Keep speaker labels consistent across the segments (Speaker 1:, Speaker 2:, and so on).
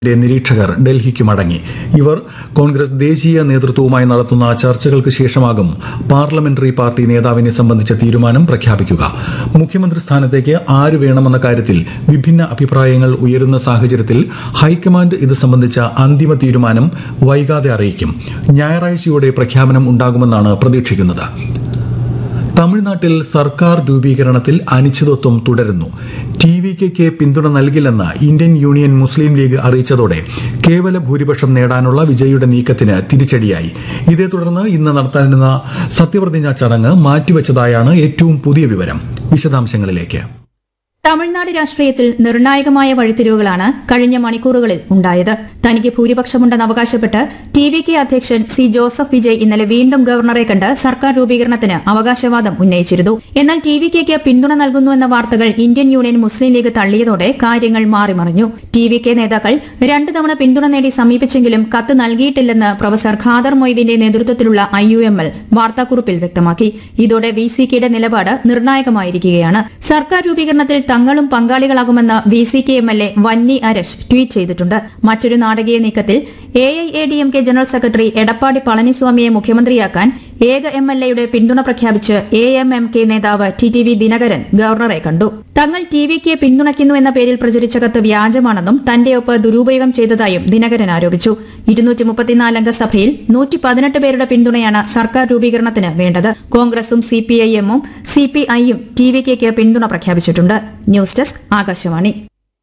Speaker 1: ന്റെ നിരീക്ഷകർ ഡൽഹിക്ക് മടങ്ങി ഇവർ കോൺഗ്രസ് ദേശീയ നേതൃത്വവുമായി നടത്തുന്ന ചർച്ചകൾക്ക് ശേഷമാകും പാർലമെന്ററി പാർട്ടി നേതാവിനെ സംബന്ധിച്ച തീരുമാനം പ്രഖ്യാപിക്കുക മുഖ്യമന്ത്രി സ്ഥാനത്തേക്ക് ആര് വേണമെന്ന കാര്യത്തിൽ വിഭിന്ന അഭിപ്രായങ്ങൾ ഉയരുന്ന സാഹചര്യത്തിൽ ഹൈക്കമാൻഡ് ഇത് സംബന്ധിച്ച അന്തിമ തീരുമാനം വൈകാതെ അറിയിക്കും ഞായറാഴ്ചയോടെ പ്രഖ്യാപനം ഉണ്ടാകുമെന്നാണ് പ്രതീക്ഷിക്കുന്നത് തമിഴ്നാട്ടിൽ സർക്കാർ രൂപീകരണത്തിൽ അനിശ്ചിതത്വം തുടരുന്നു ടി വി കെക്ക് പിന്തുണ നൽകില്ലെന്ന് ഇന്ത്യൻ യൂണിയൻ മുസ്ലിം ലീഗ് അറിയിച്ചതോടെ കേവല ഭൂരിപക്ഷം നേടാനുള്ള വിജയിയുടെ നീക്കത്തിന് തിരിച്ചടിയായി ഇതേ തുടർന്ന് ഇന്ന് നടത്താനിരുന്ന സത്യപ്രതിജ്ഞാ ചടങ്ങ് മാറ്റിവെച്ചതായാണ് ഏറ്റവും പുതിയ വിവരം വിശദാംശങ്ങളിലേക്ക്
Speaker 2: തമിഴ്നാട് രാഷ്ട്രീയത്തിൽ നിർണായകമായ വഴിത്തിരിവുകളാണ് കഴിഞ്ഞ മണിക്കൂറുകളിൽ ഉണ്ടായത് തനിക്ക് ഭൂരിപക്ഷമുണ്ടെന്ന് അവകാശപ്പെട്ട് ടി വി കെ അധ്യക്ഷൻ സി ജോസഫ് വിജയ് ഇന്നലെ വീണ്ടും ഗവർണറെ കണ്ട് സർക്കാർ രൂപീകരണത്തിന് അവകാശവാദം ഉന്നയിച്ചിരുന്നു എന്നാൽ ടി വി കെക്ക് പിന്തുണ നൽകുന്നുവെന്ന വാർത്തകൾ ഇന്ത്യൻ യൂണിയൻ മുസ്ലിം ലീഗ് തള്ളിയതോടെ കാര്യങ്ങൾ മാറിമറിഞ്ഞു ടി വി കെ നേതാക്കൾ രണ്ടു തവണ പിന്തുണ നേടി സമീപിച്ചെങ്കിലും കത്ത് നൽകിയിട്ടില്ലെന്ന് പ്രൊഫസർ ഖാദർ മൊയ്തീന്റെ നേതൃത്വത്തിലുള്ള ഐ യു എം എൽ വാർത്താക്കുറിപ്പിൽ വ്യക്തമാക്കി ഇതോടെ വി സി കെയുടെ നിലപാട് നിർണായകമായിരിക്കുകയാണ് സർക്കാർ രൂപീകരണത്തിൽ തങ്ങളും പങ്കാളികളാകുമെന്ന് V C K M L A Vanni Arasu tweet ചെയ്തിട്ടുണ്ട് മറ്റൊരു നാടകീയ നീക്കത്തിൽ A I A D M K general secretary Edappadi പളനിസ്വാമിയെ മുഖ്യമന്ത്രിയാക്കാൻ ഏക എം എൽ എയുടെ പിന്തുണ പ്രഖ്യാപിച്ച് എ എം എം കെ നേതാവ് ടി ടി വി ദിനകരൻ ഗവർണറെ കണ്ടു തങ്ങൾ ടി വി കെ പിന്തുണയ്ക്കുന്നു എന്ന പേരിൽ പ്രചരിച്ച കത്ത് വ്യാജമാണെന്നും തന്റെ ഒപ്പ് ദുരുപയോഗം ചെയ്തതായും ദിനകരൻ ആരോപിച്ചു ഇരുന്നൂറ്റി മുപ്പത്തിനാലംഗ സഭയിൽ നൂറ്റി പതിനെട്ട് പേരുടെ പിന്തുണയാണ് സർക്കാർ രൂപീകരണത്തിന് വേണ്ടത് കോൺഗ്രസും സി പി ഐ എമ്മും സി പി ഐയും ടി വി കെക്ക് പിന്തുണ പ്രഖ്യാപിച്ചിട്ടുണ്ട് ന്യൂസ് ഡെസ്ക് ആകാശവാണി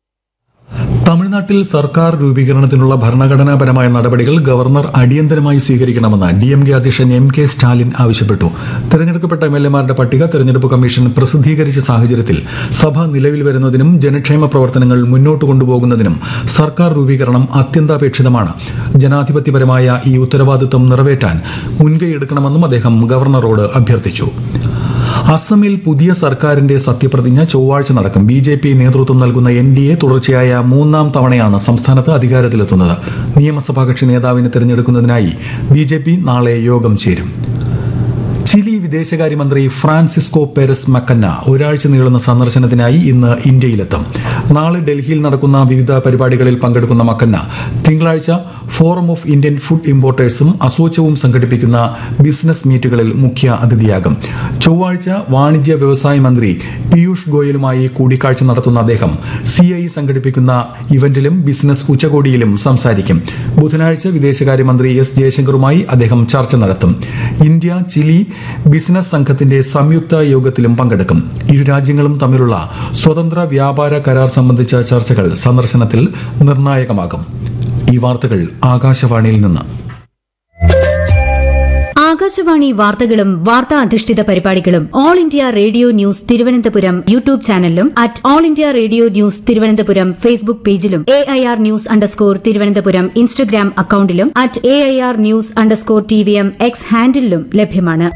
Speaker 1: തമിഴ്നാട്ടിൽ സർക്കാർ രൂപീകരണത്തിനുള്ള ഭരണഘടനാപരമായ നടപടികൾ ഗവർണർ അടിയന്തരമായി സ്വീകരിക്കണമെന്ന് ഡി എം കെ അധ്യക്ഷൻ എം കെ സ്റ്റാലിൻ ആവശ്യപ്പെട്ടു തെരഞ്ഞെടുക്കപ്പെട്ട എം എൽ എമാരുടെ പട്ടിക തെരഞ്ഞെടുപ്പ് കമ്മീഷൻ പ്രസിദ്ധീകരിച്ച സാഹചര്യത്തിൽ സഭ നിലവിൽ വരുന്നതിനും ജനക്ഷേമ പ്രവർത്തനങ്ങൾ മുന്നോട്ട് കൊണ്ടുപോകുന്നതിനും സർക്കാർ രൂപീകരണം അത്യന്താപേക്ഷിതമാണ് ജനാധിപത്യപരമായ ഈ ഉത്തരവാദിത്വം നിറവേറ്റാൻ മുൻകൈയെടുക്കണമെന്നും അദ്ദേഹം ഗവർണറോട് അഭ്യർത്ഥിച്ചു അസമിൽ പുതിയ സർക്കാരിന്റെ സത്യപ്രതിജ്ഞ ചൊവ്വാഴ്ച നടക്കും ബി ജെ പി നേതൃത്വം നൽകുന്ന എൻ ഡി എ തുടർച്ചയായ മൂന്നാം തവണയാണ് സംസ്ഥാനത്ത് അധികാരത്തിലെത്തുന്നത് നിയമസഭാ കക്ഷി നേതാവിനെ തിരഞ്ഞെടുക്കുന്നതിനായി ബി ജെ പി നാളെ യോഗം ചേരും ചിലി വിദേശകാര്യമന്ത്രി ഫ്രാൻസിസ്കോ പെരസ് മക്കന്ന ഒരാഴ്ച നീളുന്ന സന്ദർശനത്തിനായി ഇന്ന് ഇന്ത്യയിലെത്തും നാളെ ഡൽഹിയിൽ നടക്കുന്ന വിവിധ പരിപാടികളിൽ പങ്കെടുക്കുന്ന മക്കന്ന തിങ്കളാഴ്ച ഫോറം ഓഫ് ഇന്ത്യൻ ഫുഡ് ഇമ്പോർട്ടേഴ്സും അസോച്ചവും സംഘടിപ്പിക്കുന്ന ബിസിനസ് മീറ്റുകളിൽ മുഖ്യ അതിഥിയാകും ചൊവ്വാഴ്ച വാണിജ്യ വ്യവസായ മന്ത്രി പീയൂഷ് ഗോയലുമായി കൂടിക്കാഴ്ച നടത്തുന്ന അദ്ദേഹം സി ഐ സംഘടിപ്പിക്കുന്ന ഇവന്റിലും ബിസിനസ് ഉച്ചകോടിയിലും സംസാരിക്കും ബുധനാഴ്ച വിദേശകാര്യമന്ത്രി എസ് ജയശങ്കറുമായി അദ്ദേഹം ചർച്ച നടത്തും ഇന്ത്യ ചിലി ബിസിനസ് സംഘത്തിന്റെ സംയുക്ത യോഗത്തിലും പങ്കെടുക്കും ഇരു രാജ്യങ്ങളും തമ്മിലുള്ള സ്വതന്ത്ര വ്യാപാര കരാർ സംബന്ധിച്ച ചർച്ചകൾ സന്ദർശനത്തിൽ നിർണായകമാകും ഈ വാർത്തകൾ ആകാശവാണിയിൽ നിന്ന്
Speaker 3: ആകാശവാണി വാർത്തകളും വാർത്താ അധിഷ്ഠിത പരിപാടികളും All India Radio News Thiruvananthapuram YouTube ചാനലിലും at All India Radio News Thiruvananthapuram Facebook പേജിലും A I R news underscore Thiruvananthapuram Instagram അക്കൌണ്ടിലും at A I R news underscore T V M X ഹാൻഡിലും ലഭ്യമാണ്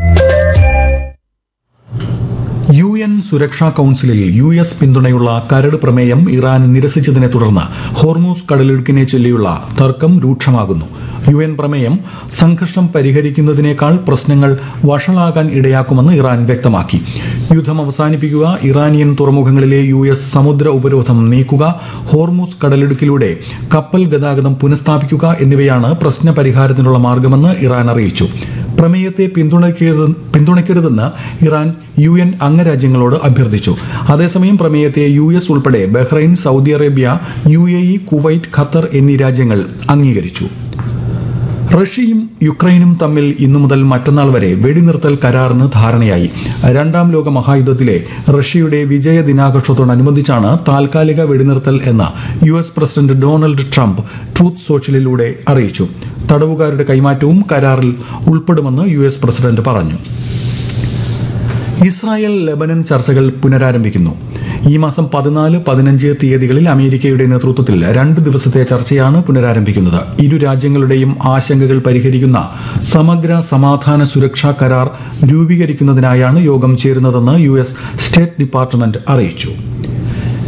Speaker 1: യു എൻ സുരക്ഷാ കൌൺസിലിൽ യു എസ് പിന്തുണയുള്ള കരട് പ്രമേയം ഇറാൻ നിരസിച്ചതിനെ തുടർന്ന് ഹോർമൂസ് കടലിടുക്കിനെ ചൊല്ലിയുള്ള തർക്കം രൂക്ഷമാകുന്നു യു എൻ പ്രമേയം സംഘർഷം പരിഹരിക്കുന്നതിനേക്കാൾ പ്രശ്നങ്ങൾ വഷളാകാൻ ഇടയാക്കുമെന്ന് ഇറാൻ വ്യക്തമാക്കി യുദ്ധം അവസാനിപ്പിക്കുക ഇറാനിയൻ തുറമുഖങ്ങളിലെ യു എസ് സമുദ്ര ഉപരോധം നീക്കുക ഹോർമൂസ് കടലിടുക്കിലൂടെ കപ്പൽ ഗതാഗതം പുനഃസ്ഥാപിക്കുക എന്നിവയാണ് പ്രശ്ന പരിഹാരത്തിനുള്ള മാർഗമെന്ന് ഇറാൻ അറിയിച്ചു പ്രമേയത്തെ പിന്തുണയ്ക്കരുത് പിന്തുണയ്ക്കരുതെന്ന് ഇറാൻ യു എൻ അംഗരാജ്യങ്ങളോട് അഭ്യർത്ഥിച്ചു അതേസമയം പ്രമേയത്തെ യു എസ് ഉൾപ്പെടെ Bahrain Saudi Arabia U A E Kuwait Qatar എന്നീ രാജ്യങ്ങൾ അംഗീകരിച്ചു റഷ്യയും യുക്രൈനും തമ്മിൽ ഇന്നു മുതൽ മറ്റന്നാൾ വരെ വെടിനിർത്തൽ കരാറിന് ധാരണയായി രണ്ടാം ലോക മഹായുദ്ധത്തിലെ റഷ്യയുടെ വിജയ ദിനാഘോഷത്തോടനുബന്ധിച്ചാണ് താൽക്കാലിക വെടിനിർത്തൽ എന്ന് U S president Donald Trump Truth സോഷ്യലിലൂടെ അറിയിച്ചു തടവുകാരുടെ കൈമാറ്റവും കരാറിൽ ഉൾപ്പെടുമെന്ന് യു എസ് പ്രസിഡന്റ് പറഞ്ഞു ഇസ്രായേൽ ലെബനൻ ചർച്ചകൾ പുനരാരംഭിക്കുന്നു ഈ മാസം പതിനാല് പതിനഞ്ച് തീയതികളിൽ അമേരിക്കയുടെ നേതൃത്വത്തിൽ രണ്ട് ദിവസത്തെ ചർച്ചയാണ് പുനരാരംഭിക്കുന്നത് ഇരു രാജ്യങ്ങളുടെയും ആശങ്കകൾ പരിഹരിക്കുന്ന സമഗ്ര സമാധാന സുരക്ഷാ കരാർ രൂപീകരിക്കുന്നതിനായാണ് യോഗം ചേരുന്നതെന്ന് യു എസ് സ്റ്റേറ്റ് ഡിപ്പാർട്ട്മെന്റ് അറിയിച്ചു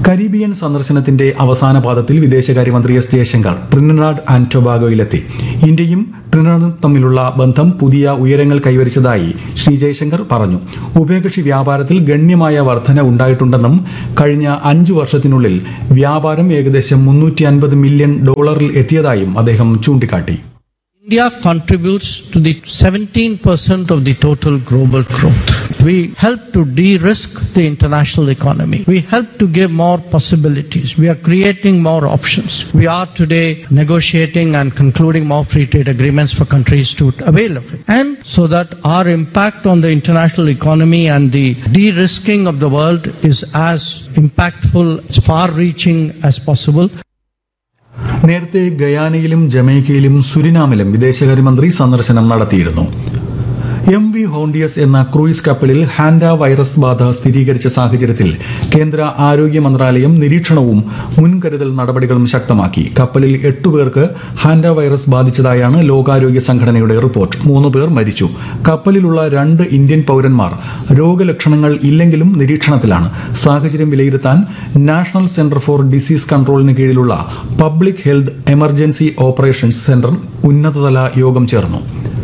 Speaker 1: കരീബിയൻ സന്ദർശനത്തിന്റെ അവസാന പാദത്തിൽ വിദേശകാര്യമന്ത്രി എസ് ജയശങ്കർ ട്രിനിഡാഡ് ആൻഡ് ടൊബാഗോയിലെത്തി ഇന്ത്യയും ട്രിനിഡാഡും തമ്മിലുള്ള ബന്ധം പുതിയ ഉയരങ്ങൾ കൈവരിച്ചതായി ശ്രീ ജയശങ്കർ പറഞ്ഞു ഉഭയകക്ഷി വ്യാപാരത്തിൽ ഗണ്യമായ വർധന ഉണ്ടായിട്ടുണ്ടെന്നും കഴിഞ്ഞ അഞ്ചു വർഷത്തിനുള്ളിൽ വ്യാപാരം ഏകദേശം മുന്നൂറ്റി അൻപത് മില്യൺ ഡോളറിൽ എത്തിയതായും അദ്ദേഹം ചൂണ്ടിക്കാട്ടി
Speaker 4: India contributes to the 17% of the total global growth. We help to de-risk the international economy. We help to give more possibilities. We are creating more options. We are today negotiating and concluding more free trade agreements for countries to avail of it. And so that our impact on the international economy and the de-risking of the world is as impactful, as far-reaching as possible.
Speaker 1: നേരത്തെ ഗയാനയിലും ജമൈക്കയിലും സുരിനാമിലും വിദേശകാര്യമന്ത്രി സന്ദർശനം നടത്തിയിരുന്നു M V Hondius എന്ന cruise കപ്പലിൽ hanta virus ബാധ സ്ഥിരീകരിച്ച സാഹചര്യത്തിൽ കേന്ദ്ര ആരോഗ്യ മന്ത്രാലയം നിരീക്ഷണവും മുൻകരുതൽ നടപടികളും ശക്തമാക്കി കപ്പലിൽ എട്ടുപേർക്ക് ഹാൻഡ വൈറസ് ബാധിച്ചതായാണ് ലോകാരോഗ്യ സംഘടനയുടെ റിപ്പോർട്ട് മൂന്ന് പേർ മരിച്ചു കപ്പലിലുള്ള രണ്ട് ഇന്ത്യൻ പൌരന്മാർ രോഗലക്ഷണങ്ങൾ ഇല്ലെങ്കിലും നിരീക്ഷണത്തിലാണ് സാഹചര്യം വിലയിരുത്താൻ നാഷണൽ സെന്റർ ഫോർ ഡിസീസ് കൺട്രോളിന് കീഴിലുള്ള public health emergency operations centre ഉന്നതതല യോഗം ചേർന്നു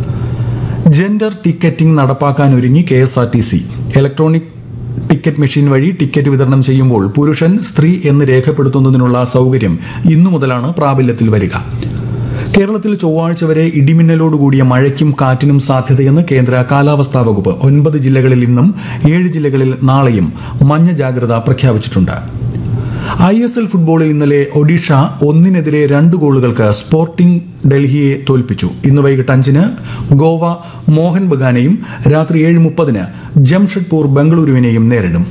Speaker 1: ജെൻഡർ ടിക്കറ്റിംഗ് നടപ്പാക്കാനൊരുങ്ങി K S R T C electronic ticket machine വഴി ടിക്കറ്റ് വിതരണം ചെയ്യുമ്പോൾ പുരുഷൻ സ്ത്രീ എന്ന് രേഖപ്പെടുത്തുന്നതിനുള്ള സൗകര്യം ഇന്നു മുതലാണ് പ്രാബല്യത്തിൽ വരിക കേരളത്തിൽ ചൊവ്വാഴ്ച വരെ ഇടിമിന്നലോടുകൂടിയ മഴയ്ക്കും കാറ്റിനും സാധ്യതയെന്ന് കേന്ദ്ര കാലാവസ്ഥാ വകുപ്പ് ഒൻപത് ജില്ലകളിൽ ഇന്നും ഏഴ് ജില്ലകളിൽ നാളെയും മഞ്ഞ ജാഗ്രത പ്രഖ്യാപിച്ചിട്ടുണ്ട് ഐ എസ് എൽ ഫുട്ബോളിൽ ഇന്നലെ ഒഡീഷ ഒന്നിനെതിരെ രണ്ട് ഗോളുകൾക്ക് സ്പോർട്ടിംഗ് ഡൽഹിയെ തോൽപ്പിച്ചു ഇന്ന് വൈകിട്ട് അഞ്ചിന് ഗോവ മോഹൻ ബഗാനെയും രാത്രി ഏഴ് മുപ്പതിന് ജംഷഡ്പൂർ ബംഗളൂരുവിനെയും നേരിടും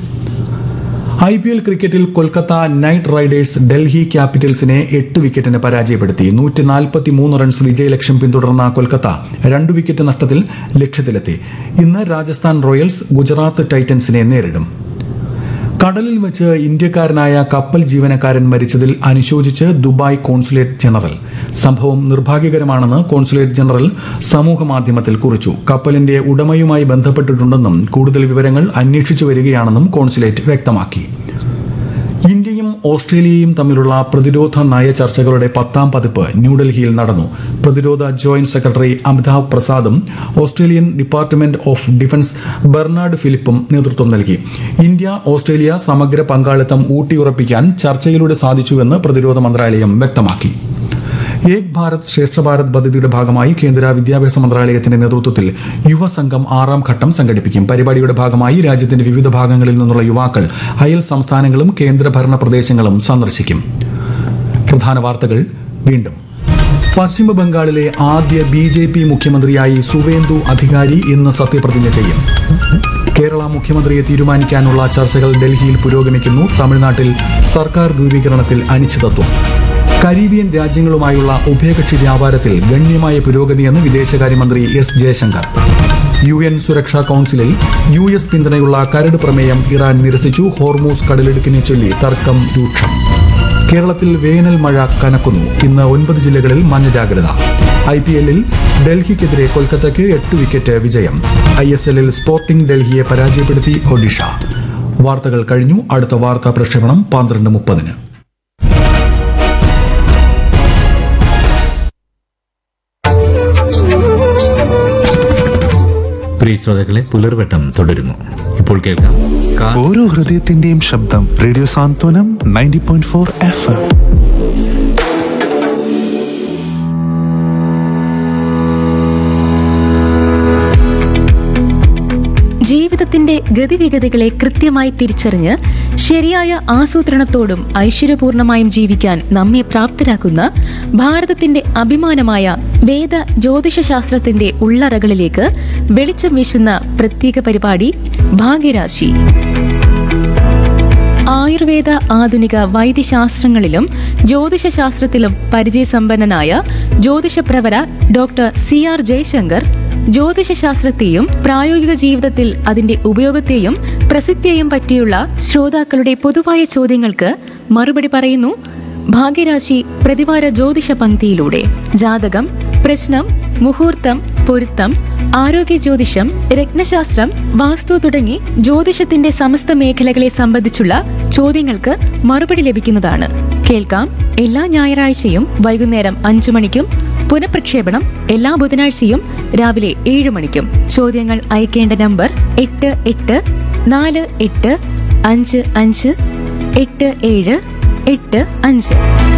Speaker 1: ഐ പി എൽ ക്രിക്കറ്റിൽ കൊൽക്കത്ത നൈറ്റ് റൈഡേഴ്സ് ഡൽഹി ക്യാപിറ്റൽസിനെ എട്ട് വിക്കറ്റിന് പരാജയപ്പെടുത്തി നൂറ്റി നാൽപ്പത്തി മൂന്ന് റൺസ് വിജയലക്ഷ്യം പിന്തുടർന്ന കൊൽക്കത്ത രണ്ട് വിക്കറ്റ് നഷ്ടത്തിൽ ലക്ഷ്യത്തിലെത്തി ഇന്ന് രാജസ്ഥാൻ റോയൽസ് ഗുജറാത്ത് ടൈറ്റൻസിനെ നേരിടും കടലിൽ വെച്ച് ഇന്ത്യക്കാരനായ കപ്പൽ ജീവനക്കാരൻ മരിച്ചതിൽ അനുശോചിച്ച് ദുബായ് കോൺസുലേറ്റ് ജനറൽ സംഭവം നിർഭാഗ്യകരമാണെന്ന് കോൺസുലേറ്റ് ജനറൽ സമൂഹ മാധ്യമത്തിൽ കുറിച്ചു കപ്പലിന്റെ ഉടമയുമായി ബന്ധപ്പെട്ടിട്ടുണ്ടെന്നും കൂടുതൽ വിവരങ്ങൾ അന്വേഷിച്ചു വരികയാണെന്നും കോൺസുലേറ്റ് വ്യക്തമാക്കി ഇന്ത്യയും ഓസ്ട്രേലിയയും തമ്മിലുള്ള പ്രതിരോധ നയ ചർച്ചകളുടെ പത്താം പതിപ്പ് ന്യൂഡൽഹിയിൽ നടന്നു പ്രതിരോധ ജോയിന്റ് സെക്രട്ടറി അമിതാഭ് പ്രസാദും Australian department of defence Bernard ഫിലിപ്പും നേതൃത്വം നൽകി ഇന്ത്യ ഓസ്ട്രേലിയ സമഗ്ര പങ്കാളിത്തം ഊട്ടിയുറപ്പിക്കാൻ ചർച്ചയിലൂടെ സാധിച്ചുവെന്ന് പ്രതിരോധ മന്ത്രാലയം വ്യക്തമാക്കി ഏക് ഭാരത് ശ്രേഷ്ഠ ഭാരത് പദ്ധതിയുടെ ഭാഗമായി കേന്ദ്ര വിദ്യാഭ്യാസ മന്ത്രാലയത്തിന്റെ നേതൃത്വത്തിൽ യുവസംഘം ആറാം ഘട്ടം സംഘടിപ്പിക്കും പരിപാടിയുടെ ഭാഗമായി രാജ്യത്തിന്റെ വിവിധ ഭാഗങ്ങളിൽ നിന്നുള്ള യുവാക്കൾ അയൽ സംസ്ഥാനങ്ങളും കേന്ദ്രഭരണ പ്രദേശങ്ങളും സന്ദർശിക്കും പ്രധാന വാർത്തകൾ വീണ്ടും പശ്ചിമ ബംഗാളിലെ ആദ്യ ബി ജെ പി മുഖ്യമന്ത്രിയായി സുവേന്ദു അധികാരി ഇന്ന് സത്യപ്രതിജ്ഞ ചെയ്യും കേരള മുഖ്യമന്ത്രിയെ തീരുമാനിക്കാനുള്ള ചർച്ചകൾ ഡൽഹിയിൽ പുരോഗമിക്കുന്നു തമിഴ്നാട്ടിൽ സർക്കാർ രൂപീകരണത്തിൽ അനിശ്ചിതത്വം കരീബിയൻ രാജ്യങ്ങളുമായുള്ള ഉഭയകക്ഷി വ്യാപാരത്തിൽ ഗണ്യമായ പുരോഗതിയെന്ന് വിദേശകാര്യമന്ത്രി എസ് ജയശങ്കർ യു എൻ സുരക്ഷാ കൌൺസിലിൽ യു എസ് പിന്തുണയുള്ള കരട് പ്രമേയം ഇറാൻ നിരസിച്ചു ഹോർമൂസ് കടലിടുക്കിനെ ചൊല്ലി തർക്കം രൂക്ഷം കേരളത്തിൽ വേനൽ മഴ കനക്കുന്നു ഇന്ന് ഒൻപത് ജില്ലകളിൽ മഞ്ഞ ജാഗ്രത ഐ പി എല്ലിൽ ഡൽഹിക്കെതിരെ കൊൽക്കത്തയ്ക്ക് എട്ട് വിക്കറ്റ് വിജയം ഐ എസ് എല്ലിൽ സ്പോർട്ടിംഗ് ഡൽഹിയെ പരാജയപ്പെടുത്തി ഒഡീഷ വാർത്തകൾ കഴിഞ്ഞു അടുത്ത വാർത്താ പ്രക്ഷേപണം പന്ത്രണ്ട് മുപ്പതിന്
Speaker 5: പ്രിയ ശ്രോതാക്കളെ പുലർവട്ടം തുടരുന്നു ഇപ്പോൾ കേൾക്കാം കാ-
Speaker 6: ഓരോ ഹൃദയത്തിന്റെയും ശബ്ദം radio Santhwanam ninety point four F M
Speaker 7: ജീവിതത്തിന്റെ ഗതിവിഗതികളെ കൃത്യമായി തിരിച്ചറിഞ്ഞ് ശരിയായ ആസൂത്രണത്തോടും ഐശ്വര്യപൂർണമായും ജീവിക്കാൻ നമ്മെ പ്രാപ്തരാക്കുന്ന ഭാരതത്തിന്റെ അഭിമാനമായ വേദ ജ്യോതിഷശാസ്ത്രത്തിന്റെ ഉള്ളറകളിലേക്ക് വെളിച്ചം വീശുന്ന പ്രത്യേക പരിപാടി ഭാഗ്യരാശി ആയുർവേദ ആധുനിക വൈദ്യശാസ്ത്രങ്ങളിലും ജ്യോതിഷശാസ്ത്രത്തിലും പരിചയസമ്പന്നനായ ജ്യോതിഷപ്രവര ഡോക്ടർ സി ആർ ജയശങ്കർ ജ്യോതിഷശാസ്ത്രത്തെയും പ്രായോഗിക ജീവിതത്തിൽ അതിന്റെ ഉപയോഗത്തെയും പ്രസിദ്ധിയെയും പറ്റിയുള്ള ശ്രോതാക്കളുടെ പൊതുവായ ചോദ്യങ്ങൾക്ക് മറുപടി പറയുന്നു ഭാഗ്യരാശി പ്രതിവാര ജ്യോതിഷ പങ്ക്തിയിലൂടെ ജാതകം പ്രശ്നം മുഹൂർത്തം പൊരുത്തം ആരോഗ്യ ജ്യോതിഷം രത്നശാസ്ത്രം വാസ്തു തുടങ്ങി ജ്യോതിഷത്തിന്റെ സമസ്ത മേഖലകളെ സംബന്ധിച്ചുള്ള ചോദ്യങ്ങൾക്ക് മറുപടി ലഭിക്കുന്നതാണ് കേൾക്കാം എല്ലാ ഞായറാഴ്ചയും വൈകുന്നേരം അഞ്ചു മണിക്കും പുനഃപ്രക്ഷേപണം എല്ലാ ബുധനാഴ്ചയും രാവിലെ ഏഴ് മണിക്കും ചോദ്യങ്ങൾ അയക്കേണ്ട നമ്പർ എട്ട് എട്ട് നാല് എട്ട് അഞ്ച് അഞ്ച് എട്ട് ഏഴ് എട്ട് അഞ്ച്